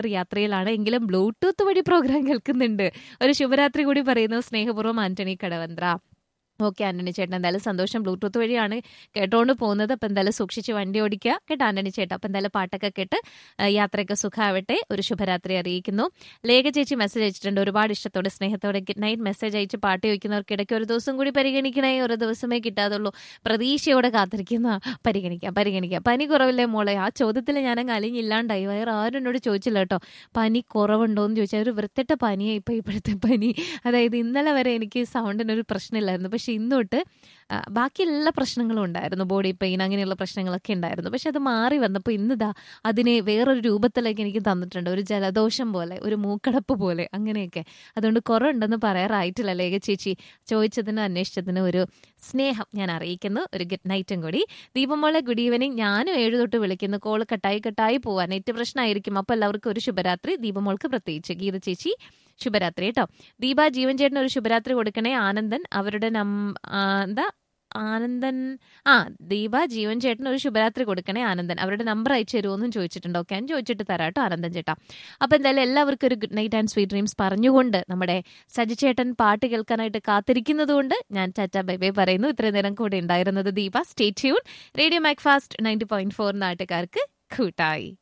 യാത്രയിലാണ് എങ്കിലും ബ്ലൂടൂത്ത് വഴി പ്രോഗ്രാം കേൾക്കുന്നുണ്ട് ഒരു ശുഭരാത്രി കൂടി പറയുന്നു സ്നേഹപൂർവ്വം ആന്റണി കടവന്ത്ര ഓക്കെ ആന്റണി ചേട്ടൻ എന്തായാലും സന്തോഷം ബ്ലൂടൂത്ത് വഴിയാണ് കേട്ടോണ്ട് പോകുന്നത് അപ്പം എന്തായാലും സൂക്ഷിച്ച് വണ്ടി ഓടിക്കുക കേട്ടോ ആന്റണി ചേട്ടാ അപ്പം എന്തായാലും പാട്ടൊക്കെ കേട്ട് ആ, യാത്രയൊക്കെ സുഖമാവട്ടെ ഒരു ശുഭരാത്രി അറിയിക്കുന്നു ലേഖ ചേച്ചി മെസ്സേജ് അയച്ചിട്ടുണ്ട് ഒരുപാട് ഇഷ്ടത്തോടെ സ്നേഹത്തോടെ ഗുഡ് നൈറ്റ് മെസ്സേജ് അയച്ച് പാട്ട് ചോദിക്കുന്നവർക്ക് ഇടയ്ക്ക് ഒരു ദിവസം കൂടി പരിഗണിക്കണേ ഒരു ദിവസമേ കിട്ടാതുള്ളൂ പ്രതീക്ഷയോടെ കാത്തിരിക്കുന്ന പരിഗണിക്കാം പരിഗണിക്കാം പനി കുറവില്ലേ മോളെ ആ ചോദ്യത്തിൽ ഞാനങ്ങ് അലിഞ്ഞില്ലാണ്ടായി വേറെ ആരും എന്നോട് ചോദിച്ചില്ല കേട്ടോ പനി കുറവുണ്ടോ എന്ന് ചോദിച്ചാൽ ഒരു വൃത്തിട്ട പനിയായി ഇപ്പം ഇപ്പോഴത്തെ പനി അതായത് ഇന്നലെ വരെ എനിക്ക് സൗണ്ടിനൊരു പ്രശ്നമില്ലായിരുന്നു പക്ഷെ ഇന്നോട്ട് ആ, ബാക്കി എല്ലാ പ്രശ്നങ്ങളും ഉണ്ടായിരുന്നു ബോഡി പെയിൻ അങ്ങനെയുള്ള പ്രശ്നങ്ങളൊക്കെ ഉണ്ടായിരുന്നു പക്ഷെ അത് മാറി വന്നപ്പോൾ ഇന്നിതാ അതിനെ വേറൊരു രൂപത്തിലേക്ക് എനിക്ക് തന്നിട്ടുണ്ട് ഒരു ജലദോഷം പോലെ ഒരു മൂക്കടപ്പ് പോലെ അങ്ങനെയൊക്കെ അതുകൊണ്ട് കുറവുണ്ടെന്ന് പറയാറായിട്ടില്ല ലേഖ ചേച്ചി ചോദിച്ചതിനും അന്വേഷിച്ചതിനും ഒരു സ്നേഹം ഞാൻ അറിയിക്കുന്നു ഒരു ഗുഡ് നൈറ്റും കൂടി ദീപമോളെ ഗുഡ് ഈവനിങ് ഞാനും ഏഴു തൊട്ട് വിളിക്കുന്നു കോൾ കട്ടായി കട്ടായി പോവാൻ നെറ്റ് പ്രശ്നമായിരിക്കും അപ്പോൾ എല്ലാവർക്കും ഒരു ശുഭരാത്രി ദീപമോൾക്ക് പ്രത്യേകിച്ച് ഗീത ചേച്ചി ശുഭരാത്രി കേട്ടോ ദീപ ജീവൻ ചേട്ടന് ഒരു ശുഭരാത്രി കൊടുക്കണേ ആനന്ദൻ അവരുടെ നം ആ, എന്താ ആനന്ദൻ ആ ദീപ ജീവൻ ചേട്ടന് ഒരു ശുഭരാത്രി കൊടുക്കണേ ആനന്ദൻ അവരുടെ നമ്പർ അയച്ചു തരുമോന്നും ചോദിച്ചിട്ടുണ്ട് ഓക്കെ ഞാൻ ചോദിച്ചിട്ട് തരാം കേട്ടോ ആനന്ദൻ ചേട്ടാ അപ്പൊ എന്തായാലും എല്ലാവർക്കും ഒരു good night and sweet dreams പറഞ്ഞുകൊണ്ട് നമ്മുടെ സജി ചേട്ടൻ പാട്ട് കേൾക്കാനായിട്ട് കാത്തിരിക്കുന്നത് കൊണ്ട് ഞാൻ ചാറ്റ ബൈ ബൈ പറയുന്നു ഇത്രയും നേരം കൂടെ ഉണ്ടായിരുന്നത് Deepa stay tune radio Macfast ninety point four നാട്ടുകാർക്ക് കൂട്ടായി